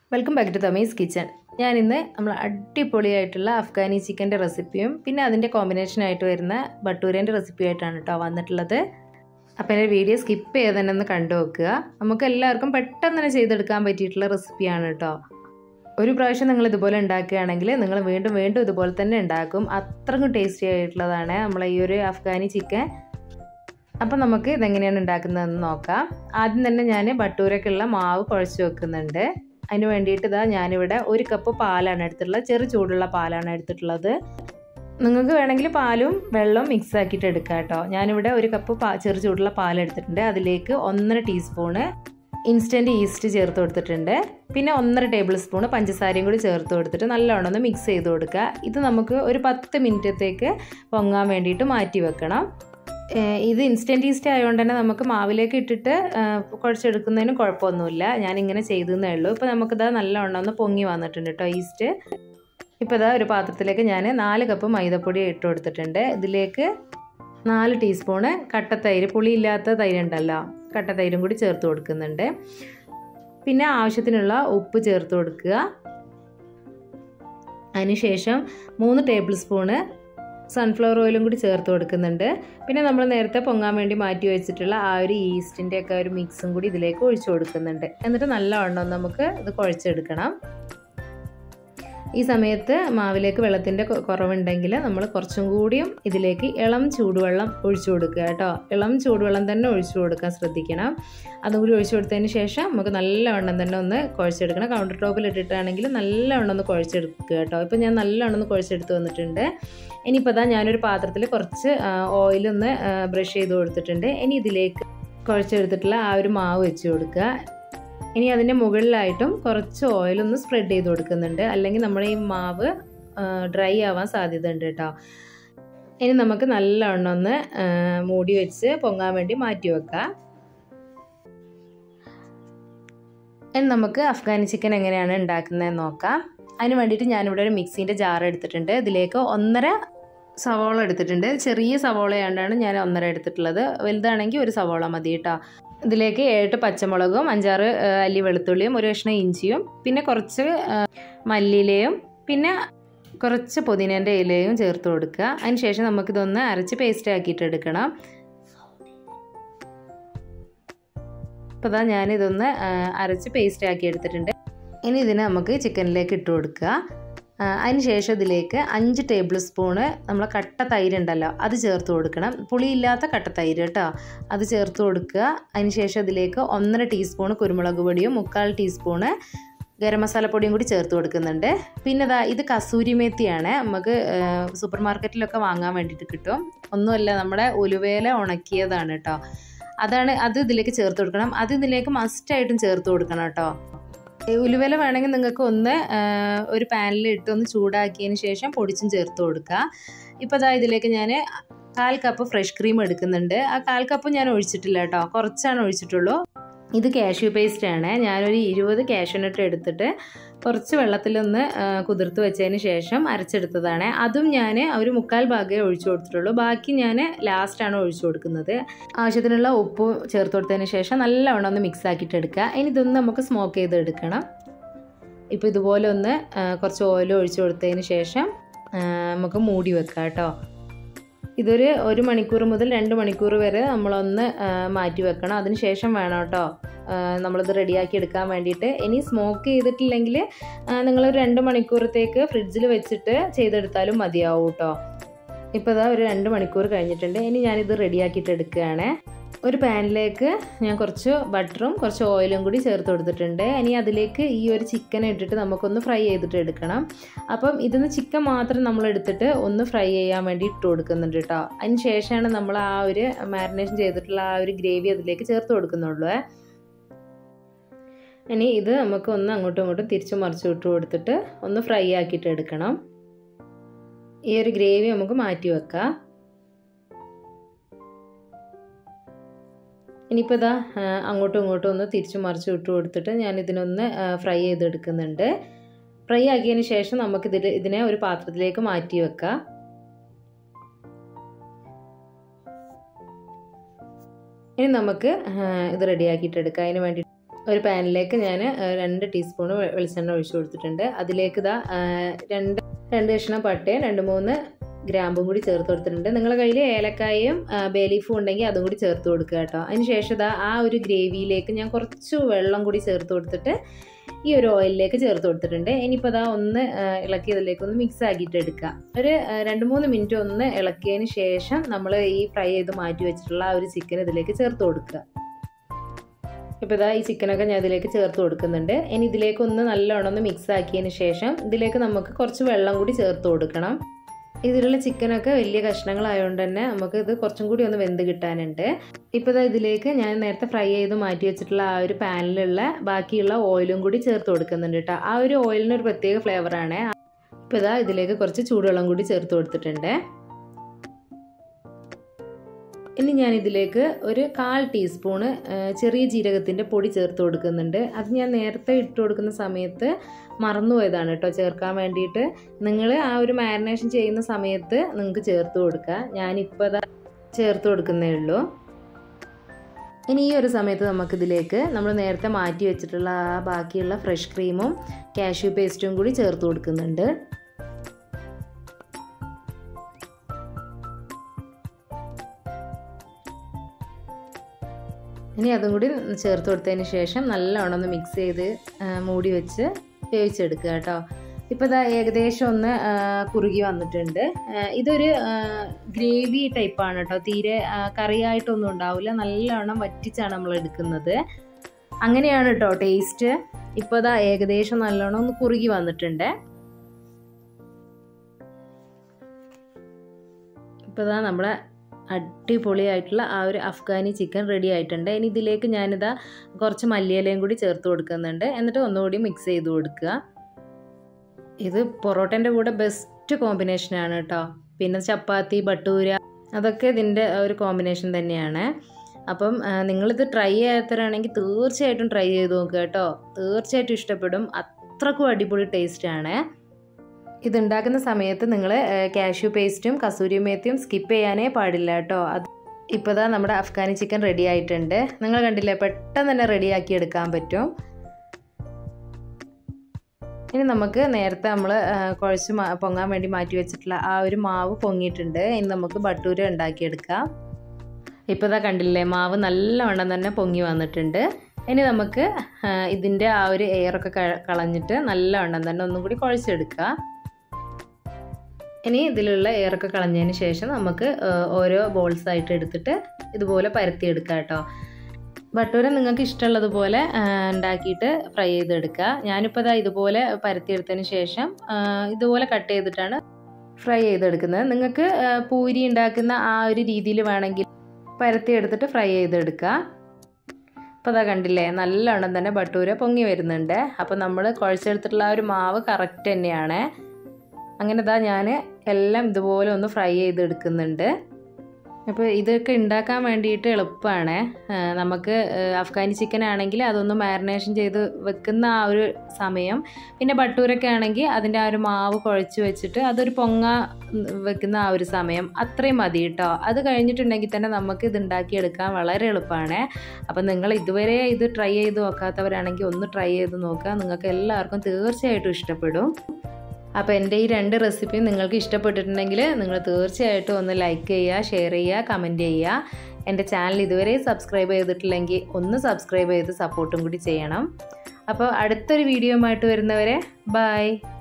welcome back to Thamees kitchen ഞാനിന്ന് നമ്മൾ അടിപൊളിയായിട്ടുള്ള അഫ്ഗാനി ചിക്കൻ്റെ റെസിപ്പിയും പിന്നെ അതിൻ്റെ കോമ്പിനേഷനായിട്ട് വരുന്ന ബട്ടൂരേൻ്റെ റെസിപ്പിയായിട്ടാണ് കേട്ടോ വന്നിട്ടുള്ളത് അപ്പോൾ എൻ്റെ വീഡിയോ സ്കിപ്പ് ചെയ്ത് തന്നെ ഒന്ന് കണ്ടു നോക്കുക നമുക്ക് എല്ലാവർക്കും പെട്ടെന്ന് തന്നെ ചെയ്തെടുക്കാൻ പറ്റിയിട്ടുള്ള റെസിപ്പിയാണ് കേട്ടോ ഒരു പ്രാവശ്യം നിങ്ങൾ ഇതുപോലെ ഉണ്ടാക്കുകയാണെങ്കിൽ നിങ്ങൾ വീണ്ടും വീണ്ടും ഇതുപോലെ തന്നെ ഉണ്ടാക്കും അത്രക്കും ടേസ്റ്റി ആയിട്ടുള്ളതാണ് നമ്മളെ ഈ ഒരു അഫ്ഗാനി ചിക്കൻ അപ്പം നമുക്ക് ഇതെങ്ങനെയാണ് ഉണ്ടാക്കുന്നതെന്ന് നോക്കാം ആദ്യം തന്നെ ഞാൻ ബട്ടൂരക്കുള്ള മാവ് കുഴച്ച് വെക്കുന്നുണ്ട് അതിന് വേണ്ടിയിട്ട് ഇതാ ഞാനിവിടെ ഒരു കപ്പ് പാലാണ് എടുത്തിട്ടുള്ളത് ചെറു ചൂടുള്ള പാലാണ് എടുത്തിട്ടുള്ളത് നിങ്ങൾക്ക് വേണമെങ്കിൽ പാലും വെള്ളവും മിക്സ് ആക്കിയിട്ട് എടുക്കാം കേട്ടോ ഞാനിവിടെ ഒരു കപ്പ് പാ ചെറു ചൂടുള്ള പാൽ എടുത്തിട്ടുണ്ട് അതിലേക്ക് ഒന്നര ടീസ്പൂണ് ഇൻസ്റ്റൻറ്റ് ഈസ്റ്റ് ചേർത്ത് കൊടുത്തിട്ടുണ്ട് പിന്നെ ഒന്നര ടേബിൾ സ്പൂൺ പഞ്ചസാരയും കൂടി ചേർത്ത് കൊടുത്തിട്ട് നല്ലോണം ഒന്ന് മിക്സ് ചെയ്ത് കൊടുക്കുക ഇത് നമുക്ക് ഒരു പത്ത് മിനിറ്റത്തേക്ക് പൊങ്ങാൻ വേണ്ടിയിട്ട് മാറ്റി വെക്കണം ഇത് ഇൻസ്റ്റൻറ്റ് ഈസ്റ്റ് ആയതുകൊണ്ട് തന്നെ നമുക്ക് മാവിലേക്ക് ഇട്ടിട്ട് കുഴച്ചെടുക്കുന്നതിനും കുഴപ്പമൊന്നുമില്ല ഞാനിങ്ങനെ ചെയ്തതേ ഉള്ളൂ ഇപ്പോൾ നമുക്കിത് നല്ലവണ്ണം ഒന്ന് പൊങ്ങി വന്നിട്ടുണ്ട് കേട്ടോ ഈസ്റ്റ് ഇപ്പോൾ ഇതാ ഒരു പാത്രത്തിലേക്ക് ഞാൻ നാല് കപ്പ് മൈദപ്പൊടി ഇട്ട് കൊടുത്തിട്ടുണ്ട് ഇതിലേക്ക് നാല് ടീസ്പൂണ് കട്ടത്തൈര് പുളിയില്ലാത്ത തൈര് ഉണ്ടല്ലോ കട്ടത്തൈരും കൂടി ചേർത്ത് കൊടുക്കുന്നുണ്ട് പിന്നെ ആവശ്യത്തിനുള്ള ഉപ്പ് ചേർത്ത് കൊടുക്കുക അതിനുശേഷം മൂന്ന് ടേബിൾ സ്പൂണ് സൺഫ്ലവർ ഓയിലും കൂടി ചേർത്ത് കൊടുക്കുന്നുണ്ട് പിന്നെ നമ്മൾ നേരത്തെ പൊങ്ങാൻ വേണ്ടി മാറ്റി വെച്ചിട്ടുള്ള ആ ഒരു ഈസ്റ്റിൻ്റെ ഒക്കെ ഒരു മിക്സും കൂടി ഇതിലേക്ക് ഒഴിച്ചു കൊടുക്കുന്നുണ്ട് എന്നിട്ട് നല്ലവണ്ണം നമുക്ക് ഇത് കുഴച്ചെടുക്കണം ഈ സമയത്ത് മാവിലേക്ക് വെള്ളത്തിൻ്റെ കുറവുണ്ടെങ്കിൽ നമ്മൾ കുറച്ചും കൂടിയും ഇതിലേക്ക് ഇളം ചൂടുവെള്ളം ഒഴിച്ചു കൊടുക്കുക കേട്ടോ ഇളം ചൂടുവെള്ളം തന്നെ ഒഴിച്ചു കൊടുക്കാൻ ശ്രദ്ധിക്കണം അതും കൂടി ഒഴിച്ചു കൊടുത്തതിന് ശേഷം നമുക്ക് നല്ലവണ്ണം തന്നെ ഒന്ന് കുഴച്ചെടുക്കണം കൗണ്ടർ ടോപ്പിൽ ഇട്ടിട്ടാണെങ്കിൽ നല്ലവണ്ണം ഒന്ന് കുഴച്ചെടുക്കുക കേട്ടോ ഇപ്പോൾ ഞാൻ നല്ലവണ്ണം ഒന്ന് കുഴച്ചെടുത്ത് വന്നിട്ടുണ്ട് ഇനിയിപ്പോൾ ഇതാ ഞാനൊരു പാത്രത്തിൽ കുറച്ച് ഓയിലൊന്ന് ബ്രഷ് ചെയ്ത് കൊടുത്തിട്ടുണ്ട് ഇനി ഇതിലേക്ക് കുഴച്ചെടുത്തിട്ടുള്ള ആ ഒരു മാവ് വെച്ച് കൊടുക്കുക ഇനി അതിൻ്റെ മുകളിലായിട്ടും കുറച്ച് ഓയിലൊന്ന് സ്പ്രെഡ് ചെയ്ത് കൊടുക്കുന്നുണ്ട് അല്ലെങ്കിൽ നമ്മുടെ ഈ മാവ് ഡ്രൈ ആവാൻ സാധ്യത ഉണ്ട് കേട്ടോ ഇനി നമുക്ക് നല്ലവണ്ണം ഒന്ന് മൂടി വെച്ച് പൊങ്ങാൻ വേണ്ടി മാറ്റി വെക്കാം ഇനി നമുക്ക് അഫ്ഗാനി ചിക്കൻ എങ്ങനെയാണ് ഉണ്ടാക്കുന്നതെന്ന് നോക്കാം അതിന് വേണ്ടിയിട്ട് ഞാനിവിടെ ഒരു മിക്സീൻ്റെ ജാർ എടുത്തിട്ടുണ്ട് ഇതിലേക്ക് ഒന്നര സവോള എടുത്തിട്ടുണ്ട് ചെറിയ സവോളയാണ്ടാണ് ഞാൻ ഒന്നര എടുത്തിട്ടുള്ളത് വലുതാണെങ്കിൽ ഒരു സവോള മതി കേട്ടോ ഇതിലേക്ക് ഏഴ് പച്ചമുളകും അഞ്ചാറ് അല്ലി വെളുത്തുള്ളിയും ഒരു കഷ്ണം ഇഞ്ചിയും പിന്നെ കുറച്ച് മല്ലിയിലയും പിന്നെ കുറച്ച് പുതിനേൻ്റെ ഇലയും ചേർത്ത് കൊടുക്കുക അതിന് ശേഷം നമുക്കിതൊന്ന് അരച്ച് പേസ്റ്റ് ആക്കിയിട്ട് എടുക്കണം അപ്പോൾ ഇതാ ഞാനിതൊന്ന് അരച്ച് പേസ്റ്റ് ആക്കി എടുത്തിട്ടുണ്ട് ഇനി ഇതിനെ നമുക്ക് ചിക്കനിലേക്ക് ഇട്ട് കൊടുക്കുക അതിന് ശേഷം ഇതിലേക്ക് അഞ്ച് ടേബിൾ സ്പൂണ് നമ്മൾ കട്ട തൈര് ഉണ്ടല്ലോ അത് ചേർത്ത് കൊടുക്കണം പുളിയില്ലാത്ത കട്ട തൈര് കേട്ടോ അത് ചേർത്ത് കൊടുക്കുക അതിന് ശേഷം ഇതിലേക്ക് ഒന്നര ടീസ്പൂണ് കുരുമുളക് പൊടിയും മുക്കാൽ ടീസ്പൂണ് ഗരം മസാലപ്പൊടിയും കൂടി ചേർത്ത് കൊടുക്കുന്നുണ്ട് പിന്നെ ഇതാ ഇത് കസൂരി മേത്തിയാണ് നമുക്ക് സൂപ്പർ മാർക്കറ്റിലൊക്കെ വാങ്ങാൻ വേണ്ടിയിട്ട് കിട്ടും ഒന്നുമല്ല നമ്മുടെ ഉലുവേല ഉണക്കിയതാണ് കേട്ടോ അതാണ് അത് ഇതിലേക്ക് ചേർത്ത് കൊടുക്കണം അത് ഇതിലേക്ക് മസ്റ്റായിട്ടും ചേർത്ത് കൊടുക്കണം കേട്ടോ ഉലുവല വേണമെങ്കിൽ നിങ്ങൾക്ക് ഒന്ന് ഒരു പാനിൽ ഇട്ട് ഒന്ന് ചൂടാക്കിയതിന് ശേഷം പൊടിച്ചും ചേർത്ത് കൊടുക്കുക ഇപ്പോൾ അതാ ഇതിലേക്ക് ഞാൻ കാൽ കപ്പ് ഫ്രഷ് ക്രീം എടുക്കുന്നുണ്ട് ആ കാൽ കപ്പ് ഞാൻ ഒഴിച്ചിട്ടില്ല കേട്ടോ കുറച്ചാണ് ഒഴിച്ചിട്ടുള്ളൂ ഇത് കാഷ്യൂ പേസ്റ്റ് ആണ് ഞാനൊരു ഇരുപത് കാഷ്യൂ നട്ട് എടുത്തിട്ട് കുറച്ച് വെള്ളത്തിലൊന്ന് കുതിർത്ത് വെച്ചതിന് ശേഷം അരച്ചെടുത്തതാണ് അതും ഞാൻ ഒരു മുക്കാൽ ഭാഗമേ ഒഴിച്ചു കൊടുത്തിട്ടുള്ളൂ ബാക്കി ഞാൻ ലാസ്റ്റാണ് ഒഴിച്ചു കൊടുക്കുന്നത് ആവശ്യത്തിനുള്ള ഉപ്പ് ചേർത്ത് കൊടുത്തതിന് ശേഷം നല്ലവണ്ണം ഒന്ന് മിക്സ് ആക്കിയിട്ട് എടുക്കുക ഇനി ഇതൊന്ന് നമുക്ക് സ്മോക്ക് ചെയ്ത് എടുക്കണം ഇപ്പോൾ ഇതുപോലെ ഒന്ന് കുറച്ച് ഓയിൽ ഒഴിച്ചു കൊടുത്തതിന് ശേഷം നമുക്ക് മൂടി വെക്കാം കേട്ടോ ഇതൊരു ഒരു മണിക്കൂർ മുതൽ രണ്ട് മണിക്കൂർ വരെ നമ്മളൊന്ന് മാറ്റി വെക്കണം അതിന് ശേഷം വേണം കേട്ടോ നമ്മളിത് റെഡിയാക്കി എടുക്കാൻ വേണ്ടിയിട്ട് ഇനി സ്മോക്ക് ചെയ്തിട്ടില്ലെങ്കിൽ നിങ്ങൾ ഒരു രണ്ട് മണിക്കൂറത്തേക്ക് ഫ്രിഡ്ജിൽ വെച്ചിട്ട് ചെയ്തെടുത്താലും മതിയാവും കേട്ടോ ഇപ്പോൾ ഇതാ ഒരു രണ്ട് മണിക്കൂർ കഴിഞ്ഞിട്ടുണ്ട് ഇനി ഞാനിത് റെഡിയാക്കിയിട്ട് എടുക്കുകയാണ് ഒരു പാനിലേക്ക് ഞാൻ കുറച്ച് ബട്ടറും കുറച്ച് ഓയിലും കൂടി ചേർത്ത് കൊടുത്തിട്ടുണ്ട് ഇനി അതിലേക്ക് ഈ ഒരു ചിക്കൻ ഇട്ടിട്ട് നമുക്കൊന്ന് ഫ്രൈ ചെയ്തിട്ട് എടുക്കണം അപ്പം ഇതിന്ന് ചിക്കൻ മാത്രം നമ്മൾ എടുത്തിട്ട് ഒന്ന് ഫ്രൈ ചെയ്യാൻ വേണ്ടി ഇട്ട് കൊടുക്കുന്നുണ്ട് കേട്ടോ അതിന് ശേഷമാണ് നമ്മൾ ആ ഒരു മാരിനേഷൻ ചെയ്തിട്ടുള്ള ആ ഒരു ഗ്രേവി അതിലേക്ക് ചേർത്ത് കൊടുക്കുന്നുള്ളൂ ഇനി ഇത് നമുക്ക് ഒന്ന് അങ്ങോട്ടും ഇങ്ങോട്ടും തിരിച്ചു മറിച്ച് വിട്ട് കൊടുത്തിട്ട് ഒന്ന് ഫ്രൈ ആക്കിയിട്ട് എടുക്കണം ഈ ഒരു ഗ്രേവി നമുക്ക് മാറ്റി വെക്കാം ഇനിയിപ്പോൾ ഇതാ അങ്ങോട്ടും ഇങ്ങോട്ടും ഒന്ന് തിരിച്ചു മറിച്ച് വിട്ട് കൊടുത്തിട്ട് ഞാൻ ഇതിനൊന്ന് ഫ്രൈ ചെയ്തെടുക്കുന്നുണ്ട് ഫ്രൈ ആക്കിയതിന് ശേഷം നമുക്ക് ഇതിൽ ഇതിനെ ഒരു പാത്രത്തിലേക്ക് മാറ്റി വെക്കാം ഇനി നമുക്ക് ഇത് റെഡിയാക്കിയിട്ട് എടുക്കാം അതിന് വേണ്ടി ഒരു പാനിലേക്ക് ഞാൻ രണ്ട് ടീസ്പൂൺ വെളിച്ചെണ്ണ ഒഴിച്ചു കൊടുത്തിട്ടുണ്ട് അതിലേക്ക് ഇതാ രണ്ട് രണ്ട് കഷ്ണം പട്ടയും രണ്ട് മൂന്ന് ഗ്രാമ്പും കൂടി ചേർത്ത് കൊടുത്തിട്ടുണ്ട് നിങ്ങളുടെ കയ്യിൽ ഏലക്കായും ബേലീഫും ഉണ്ടെങ്കിൽ അതും കൂടി ചേർത്ത് കൊടുക്കുക കേട്ടോ അതിന് ശേഷം ഇതാ ആ ഒരു ഗ്രേവിയിലേക്ക് ഞാൻ കുറച്ച് വെള്ളം കൂടി ചേർത്ത് കൊടുത്തിട്ട് ഈ ഒരു ഓയിലിലേക്ക് ചേർത്ത് കൊടുത്തിട്ടുണ്ട് ഇനിയിപ്പോൾ അതാ ഒന്ന് ഇളക്കി ഇതിലേക്ക് ഒന്ന് മിക്സ് ആക്കിയിട്ട് എടുക്കുക ഒരു രണ്ട് മൂന്ന് മിനിറ്റ് ഒന്ന് ഇളക്കിയതിന് ശേഷം നമ്മൾ ഈ ഫ്രൈ ചെയ്ത് മാറ്റി വെച്ചിട്ടുള്ള ആ ഒരു ചിക്കൻ ഇതിലേക്ക് ചേർത്ത് കൊടുക്കുക ഇപ്പോൾ ഇതാ ഈ ചിക്കനൊക്കെ ഞാൻ ഇതിലേക്ക് ചേർത്ത് കൊടുക്കുന്നുണ്ട് ഇനി ഇതിലേക്ക് ഒന്ന് നല്ലോണം ഒന്ന് മിക്സ് ആക്കിയതിന് ശേഷം ഇതിലേക്ക് നമുക്ക് കുറച്ച് വെള്ളം കൂടി ചേർത്ത് കൊടുക്കണം ഇതിലുള്ള ചിക്കനൊക്കെ വലിയ കഷ്ണങ്ങളായതുകൊണ്ട് തന്നെ നമുക്ക് ഇത് കുറച്ചും കൂടി ഒന്ന് വെന്ത് കിട്ടാനുണ്ട് ഇപ്പോൾ ഇതാ ഇതിലേക്ക് ഞാൻ നേരത്തെ ഫ്രൈ ചെയ്ത് മാറ്റി വെച്ചിട്ടുള്ള ആ ഒരു പാനിലുള്ള ബാക്കിയുള്ള ഓയിലും കൂടി ചേർത്ത് കൊടുക്കുന്നുണ്ട് കേട്ടോ ആ ഒരു ഓയിലിന് ഒരു പ്രത്യേക ഫ്ലേവറാണ് ഇപ്പോൾ ഇതാ ഇതിലേക്ക് കുറച്ച് ചൂടുവെള്ളം കൂടി ചേർത്ത് കൊടുത്തിട്ടുണ്ട് ഇനി ഞാൻ ഇതിലേക്ക് ഒരു കാൽ ടീസ്പൂണ് ചെറിയ ജീരകത്തിൻ്റെ പൊടി ചേർത്ത് കൊടുക്കുന്നുണ്ട് അത് ഞാൻ നേരത്തെ ഇട്ട് കൊടുക്കുന്ന സമയത്ത് മറന്നുപോയതാണ് കേട്ടോ ചേർക്കാൻ വേണ്ടിയിട്ട് നിങ്ങൾ ആ ഒരു മാരിനേഷൻ ചെയ്യുന്ന സമയത്ത് നിങ്ങൾക്ക് ചേർത്ത് കൊടുക്കുക ഞാനിപ്പോൾ അതാ ചേർത്ത് കൊടുക്കുന്നേ ഉള്ളൂ ഇനി ഈ ഒരു സമയത്ത് നമുക്കിതിലേക്ക് നമ്മൾ നേരത്തെ മാറ്റി വെച്ചിട്ടുള്ള ആ ബാക്കിയുള്ള ഫ്രഷ് ക്രീമും കാഷ്യൂ പേസ്റ്റും കൂടി ചേർത്ത് കൊടുക്കുന്നുണ്ട് ഇനി അതും കൂടി ചേർത്ത് കൊടുത്തതിന് ശേഷം നല്ലോണം ഒന്ന് മിക്സ് ചെയ്ത് മൂടി വെച്ച് വേവിച്ചെടുക്കുക കേട്ടോ ഇപ്പോൾ ഇതാ ഏകദേശം ഒന്ന് കുറുകി വന്നിട്ടുണ്ട് ഇതൊരു ഗ്രേവി ടൈപ്പാണ് കേട്ടോ തീരെ കറിയായിട്ടൊന്നും ഉണ്ടാവില്ല നല്ലോണം വറ്റിച്ചാണ് നമ്മൾ എടുക്കുന്നത് അങ്ങനെയാണ് കേട്ടോ ടേസ്റ്റ് ഇപ്പോൾ ഇതാ ഏകദേശം നല്ലോണം ഒന്ന് കുറുകി വന്നിട്ടുണ്ട് ഇപ്പോൾ ഇതാ നമ്മുടെ അടിപൊളിയായിട്ടുള്ള ആ ഒരു അഫ്ഗാനി ചിക്കൻ റെഡി ആയിട്ടുണ്ട് ഇനി ഇതിലേക്ക് ഞാനിതാ കുറച്ച് മല്ലിയിലയും കൂടി ചേർത്ത് കൊടുക്കുന്നുണ്ട് എന്നിട്ട് ഒന്നുകൂടി മിക്സ് ചെയ്ത് കൊടുക്കുക ഇത് പൊറോട്ടൻ്റെ കൂടെ ബെസ്റ്റ് കോമ്പിനേഷനാണ് കേട്ടോ പിന്നെ ചപ്പാത്തി ബട്ടൂര അതൊക്കെ ഇതിൻ്റെ ഒരു കോമ്പിനേഷൻ തന്നെയാണ് അപ്പം നിങ്ങളിത് ട്രൈ ചെയ്യാത്തവരാണെങ്കിൽ തീർച്ചയായിട്ടും ട്രൈ ചെയ്ത് നോക്കുക കേട്ടോ തീർച്ചയായിട്ടും ഇഷ്ടപ്പെടും അത്രക്കും അടിപൊളി ടേസ്റ്റാണ് ഇതുണ്ടാക്കുന്ന സമയത്ത് നിങ്ങൾ കാഷ്യൂ പേസ്റ്റും കസൂരി മേത്തിയും സ്കിപ്പ് ചെയ്യാനേ പാടില്ല കേട്ടോ അത് ഇപ്പോൾ ഇതാ നമ്മുടെ അഫ്ഗാനി ചിക്കൻ റെഡി ആയിട്ടുണ്ട് നിങ്ങൾ കണ്ടില്ലേ പെട്ടെന്ന് തന്നെ റെഡിയാക്കി എടുക്കാൻ പറ്റും ഇനി നമുക്ക് നേരത്തെ നമ്മൾ കുഴച്ച് പൊങ്ങാൻ വേണ്ടി മാറ്റി വെച്ചിട്ടുള്ള ആ ഒരു മാവ് പൊങ്ങിയിട്ടുണ്ട് ഇനി നമുക്ക് ബട്ടൂര ഉണ്ടാക്കിയെടുക്കാം ഇപ്പോൾ ഇതാ കണ്ടില്ലേ മാവ് നല്ലവണ്ണം തന്നെ പൊങ്ങി വന്നിട്ടുണ്ട് ഇനി നമുക്ക് ഇതിൻ്റെ ആ ഒരു എയറൊക്കെ കളഞ്ഞിട്ട് നല്ലവണ്ണം തന്നെ ഒന്നും കൂടി കുഴച്ചെടുക്കുക ഇനി ഇതിലുള്ള എയറൊക്കെ കളഞ്ഞതിന് ശേഷം നമുക്ക് ഓരോ ബോൾസ് ആയിട്ട് എടുത്തിട്ട് ഇതുപോലെ പരത്തിയെടുക്കുക കേട്ടോ ബട്ടൂര നിങ്ങൾക്ക് ഇഷ്ടമുള്ളതുപോലെ ഉണ്ടാക്കിയിട്ട് ഫ്രൈ ചെയ്തെടുക്കുക ഞാനിപ്പോൾ ഇതാ ഇതുപോലെ പരത്തിയെടുത്തതിന് ശേഷം ഇതുപോലെ കട്ട് ചെയ്തിട്ടാണ് ഫ്രൈ ചെയ്തെടുക്കുന്നത് നിങ്ങൾക്ക് പൂരി ഉണ്ടാക്കുന്ന ആ ഒരു രീതിയിൽ വേണമെങ്കിൽ പരത്തിയെടുത്തിട്ട് ഫ്രൈ ചെയ്തെടുക്കുക അപ്പോൾ അതാ കണ്ടില്ലേ നല്ലോണം തന്നെ ബട്ടൂര പൊങ്ങി വരുന്നുണ്ട് അപ്പോൾ നമ്മൾ കുഴച്ചെടുത്തിട്ടുള്ള ആ ഒരു മാവ് കറക്റ്റ് തന്നെയാണ് അങ്ങനെ ഇതാ ഞാൻ എല്ലാം ഇതുപോലെ ഒന്ന് ഫ്രൈ ചെയ്തെടുക്കുന്നുണ്ട് അപ്പോൾ ഇതൊക്കെ ഉണ്ടാക്കാൻ വേണ്ടിയിട്ട് എളുപ്പമാണ് നമുക്ക് അഫ്ഗാനി ചിക്കൻ ആണെങ്കിൽ അതൊന്ന് മാരിനേഷൻ ചെയ്ത് വെക്കുന്ന ആ ഒരു സമയം പിന്നെ ബട്ടൂരൊക്കെ ആണെങ്കിൽ അതിൻ്റെ ആ ഒരു മാവ് കുഴച്ച് വെച്ചിട്ട് അതൊരു പൊങ്ങ വെക്കുന്ന ആ ഒരു സമയം അത്രയും മതി കേട്ടോ അത് കഴിഞ്ഞിട്ടുണ്ടെങ്കിൽ തന്നെ നമുക്ക് ഇത് ഉണ്ടാക്കിയെടുക്കാൻ വളരെ എളുപ്പമാണ് അപ്പം നിങ്ങൾ ഇതുവരെ ഇത് ട്രൈ ചെയ്ത് നോക്കാത്തവരാണെങ്കിൽ ഒന്ന് ട്രൈ ചെയ്ത് നോക്കുക നിങ്ങൾക്ക് എല്ലാവർക്കും തീർച്ചയായിട്ടും ഇഷ്ടപ്പെടും അപ്പോൾ എൻ്റെ ഈ രണ്ട് റെസിപ്പിയും നിങ്ങൾക്ക് ഇഷ്ടപ്പെട്ടിട്ടുണ്ടെങ്കിൽ നിങ്ങൾ തീർച്ചയായിട്ടും ഒന്ന് ലൈക്ക് ചെയ്യുക ഷെയർ ചെയ്യുക കമൻറ്റ് ചെയ്യുക എൻ്റെ ചാനൽ ഇതുവരെ സബ്സ്ക്രൈബ് ചെയ്തിട്ടില്ലെങ്കിൽ ഒന്ന് സബ്സ്ക്രൈബ് ചെയ്ത് സപ്പോർട്ടും കൂടി ചെയ്യണം അപ്പോൾ അടുത്തൊരു വീഡിയോയുമായിട്ട് വരുന്നവരെ ബൈ